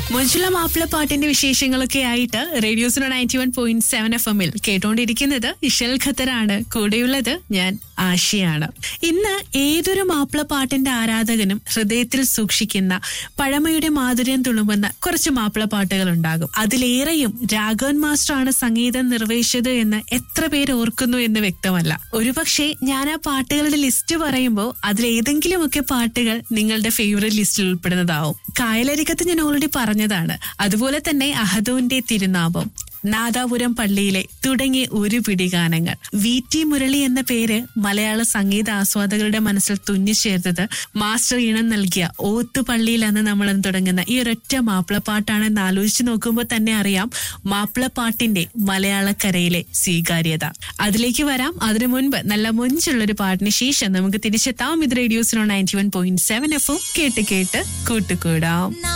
മഞ്ജുള മാപ്പിള പാട്ടിന്റെ വിശേഷങ്ങളൊക്കെ ആയിട്ട് റേഡിയോസിനോ ninety one point seven F എമ്മിൽ കേട്ടോണ്ടിരിക്കുന്നത് ഇഷൽ ഖത്തറാണ് കൂടെയുള്ളത് ഞാൻ ആശയാണ് ഇന്ന് ഏതൊരു മാപ്പിള പാട്ടിന്റെ ആരാധകനും ഹൃദയത്തിൽ സൂക്ഷിക്കുന്ന പഴമയുടെ മാധുര്യം തുളുമ്പുന്ന കുറച്ച് മാപ്പിള പാട്ടുകൾ ഉണ്ടാകും അതിലേറെയും രാഘവൻ മാസ്റ്റർ ആണ് സംഗീതം നിർവഹിച്ചത് എന്ന് എത്ര പേര് ഓർക്കുന്നു എന്ന് വ്യക്തമല്ല ഒരുപക്ഷെ ഞാൻ ആ പാട്ടുകളുടെ ലിസ്റ്റ് പറയുമ്പോൾ അതിലേതെങ്കിലുമൊക്കെ പാട്ടുകൾ നിങ്ങളുടെ ഫേവറേറ്റ് ലിസ്റ്റിൽ ഉൾപ്പെടുന്നതാവും കായലരികത്ത് ഞാൻ ഓൾറെഡി പറഞ്ഞതാണ് അതുപോലെ തന്നെ അഹദോന്റെ തിരുനാമം നാദാപുരം പള്ളിയിലെ തുടങ്ങിയ ഒരു പിടി ഗാനങ്ങൾ വി ടി മുരളി എന്ന പേര് മലയാള സംഗീത ആസ്വാദകരുടെ മനസ്സിൽ തുന്നിച്ചേർത്തത് മാസ്റ്റർ ഈണം നൽകിയ ഓത്തുപള്ളിയിൽ എന്ന് നമ്മൾ തുടങ്ങുന്ന ഈ ഒരൊറ്റ മാപ്പിളപ്പാട്ടാണെന്ന് ആലോചിച്ച് നോക്കുമ്പോൾ തന്നെ അറിയാം മാപ്പിളപ്പാട്ടിന്റെ മലയാളക്കരയിലെ സ്വീകാര്യത അതിലേക്ക് വരാം അതിനു മുൻപ് നല്ല മൊഞ്ചുള്ളൊരു പാട്ടിന് ശേഷം നമുക്ക് തിരിച്ചെത്താം ഇത് റേഡിയോസിനോ നയൻറ്റി വൺ പോയിന്റ് സെവൻ എഫും കേട്ട് കേട്ട് കൂട്ടുകൂടാം